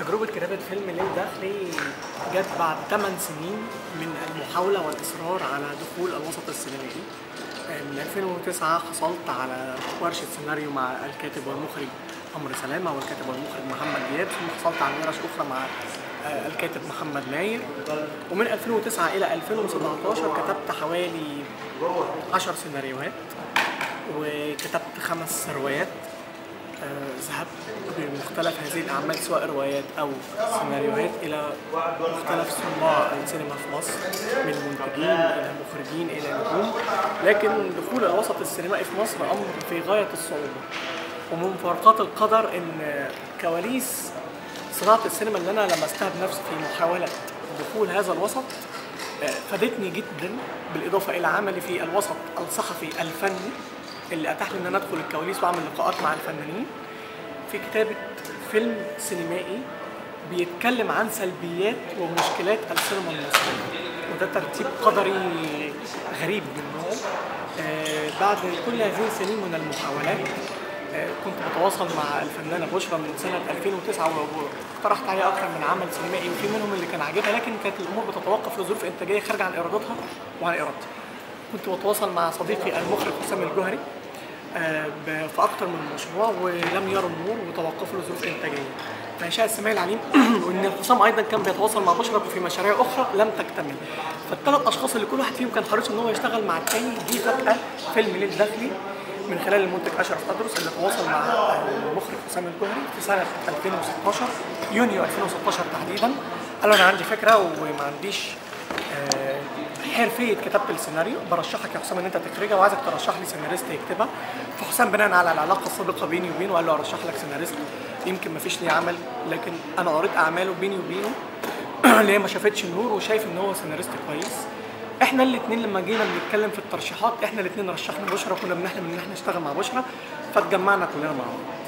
تجربة كتابة فيلم ليل داخلي جت بعد 8 سنين من المحاولة والإصرار على دخول الوسط السينمائي. من 2009 حصلت على ورشة سيناريو مع الكاتب والمخرج عمرو سلامة والكاتب والمخرج محمد دياب ثم حصلت على ورش أخرى مع الكاتب محمد ناير ومن 2009 إلى 2017 كتبت حوالي 10 سيناريوهات وكتبت خمس روايات ذهبت بمختلف هذه الأعمال سواء روايات أو سيناريوهات إلى مختلف صناع السينما في مصر من منتجين إلى مخرجين إلى نجوم لكن دخول الوسط السينمائي في مصر أمر في غاية الصعوبة ومن مفارقات القدر إن كواليس صناعة السينما اللي أنا لمستها بنفسي في محاولة دخول هذا الوسط فادتني جدا بالإضافة إلى عملي في الوسط الصحفي الفني اللي اتاح لي ان انا ادخل الكواليس واعمل لقاءات مع الفنانين في كتابه فيلم سينمائي بيتكلم عن سلبيات ومشكلات السينما المصريه وده ترتيب قدري غريب من نوعه آه بعد كل هذه السنين من المحاولات آه كنت بتواصل مع الفنانه بشرى من سنه 2009 واقترحت عليها اكثر من عمل سينمائي وفي منهم اللي كان عاجبها لكن كانت الامور بتتوقف لظروف انتاجيه خارجه عن ارادتها وعن ارادتي كنت بتواصل مع صديقي المخرج حسام الجوهري في اكتر من مشروع ولم يروا النور وتوقفوا لظروف انتاجيه فانشاء السماعي العليم وان حسام ايضا كان بيتواصل مع بشرى في مشاريع اخرى لم تكتمل فالثلاث اشخاص اللي كل واحد فيهم كان حريص ان هو يشتغل مع الثاني دي فجاه فيلم ليل داخلي من خلال المنتج اشرف تدرس اللي تواصل مع المخرج حسام الجوهري في سنه 2016 يونيو 2016 تحديدا قال انا عندي فكره وما عنديش حرفيه كتابه السيناريو برشحك يا حسام ان انت تخرجها وعايزك ترشح لي سيناريست يكتبها فحسام بناء على العلاقه السابقه بيني وبينه قال له ارشح لك سيناريست يمكن ما فيش ليه عمل لكن انا قريت اعماله بيني وبينه اللي هي ما شافتش النور وشايف ان هو سيناريست كويس احنا الاثنين لما جينا بنتكلم في الترشيحات احنا الاثنين رشحنا بشرى كنا بنحلم ان احنا نشتغل مع بشرى فاتجمعنا كلنا مع بعض